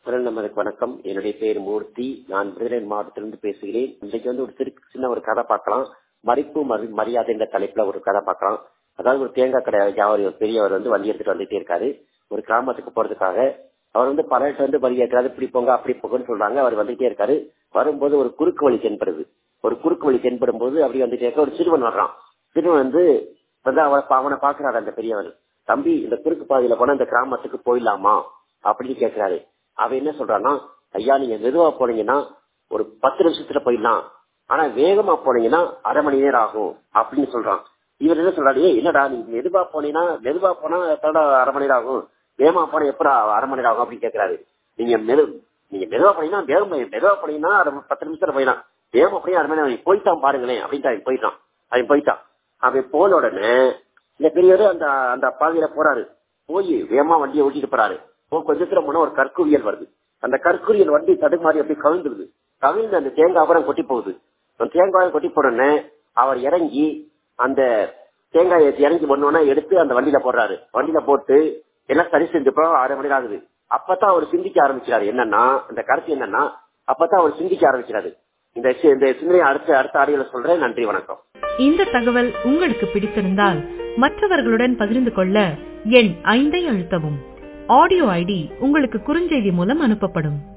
குரல் நமதுக்கு வணக்கம் என்னுடைய பேர் மூர்த்தி நான் விருதுநகர் மாவட்டத்திலிருந்து பேசுகிறேன் இன்றைக்கு வந்து ஒரு சிறு சின்ன ஒரு கதை பார்க்கலாம் மதிப்பு மரி- மரியாதை என்ற தலைப்புல ஒரு கதை பார்க்கலாம் அதாவது ஒரு தேங்காய் கடை வியாபாரி ஒரு பெரியவர் வந்து வண்டி எடுத்துட்டு வந்துட்டே இருக்காரு ஒரு கிராமத்துக்கு போறதுக்காக அவர் வந்து பலர்கிட்ட வந்து வழி கேட்கிறாரு இப்படி போங்க அப்படி போங்கன்னு சொல்றாங்க அவர் வந்துட்டே இருக்காரு வரும்போது ஒரு குறுக்கு வழி தென்படுது ஒரு குறுக்கு வழி தென்படும் போது அப்படி வந்துட்டே இருக்க ஒரு சிறுவன் வர்றான் சிறுவன் வந்து வந்து அவனை அவனை பாக்குறாரு அந்த பெரியவர் தம்பி இந்த குறுக்கு பாதையில போனா இந்த கிராமத்துக்கு போயிடலாமா அப்படின்னு கேக்குறாரு அவன் என்ன சொல்றான்னா ஐயா நீங்க மெதுவா போனீங்கன்னா ஒரு பத்து நிமிஷத்துல போயிடலாம் ஆனா வேகமா போனீங்கன்னா அரை மணி நேரம் ஆகும் அப்படின்னு சொல்றான் இவர் என்ன சொல்றாரு "ஏய், என்னடா நீ மெதுவா போனீங்கன்னா மெதுவா போனா எத்தனை அரை மணி நேரம் ஆகும் வேகமா போனா எப்படா அரை மணி நேரம் ஆகும் அப்படின்னு கேக்குறாரு நீங்க மெது நீங்க மெதுவா போனீங்கன்னா வேகம் மெதுவா போனீங்கன்னா அரை பத்து நிமிஷத்துல போயிடலாம் வேகமா போய் அரை மணி நேரம் போயிட்டான் பாருங்களேன் அப்படின்ட்டு அவன் போயிட்டான் அவன் போயிட்டான் அவன் போன உடனே இந்த பெரியவர் அந்த அந்த பாதையில போறாரு போய் வேகமா வண்டியை ஓட்டிட்டு போறாரு போ கொஞ்சத்துல முன்ன ஒரு கற்குரியல் வருது அந்த கற்குரியல் வண்டி தடுமாறி அப்படியே கவிழ்ந்துருது கவிழ்ந்து அந்த தேங்காய் அப்புறம் கொட்டி போகுது அந்த தேங்காயை கொட்டி போடனே அவர் இறங்கி அந்த தேங்காயை இறங்கி ஒன்னொன்னா எடுத்து அந்த வண்டியில போடுறாரு வண்டியில போட்டு எல்லாம் சரி செஞ்சப்போ அரை மணி நேரம் ஆகுது அப்பதான் அவர் சிந்திக்க ஆரம்பிக்கிறாரு என்னன்னா இந்த கருத்து என்னன்னா அப்பதான் அவர் சிந்திக்க ஆரம்பிக்கிறாரு இந்த சி- இந்த சிந்தனையை அடுத்த அடுத்த ஆடியோல சொல்றேன் நன்றி வணக்கம் இந்த தகவல் உங்களுக்கு பிடித்திருந்தால் மற்றவர்களுடன் பகிர்ந்து கொள்ள எண் ஐந்தை அழுத்தவும் ஆடியோ ஐடி உங்களுக்கு குறுஞ்செய்தி மூலம் அனுப்பப்படும்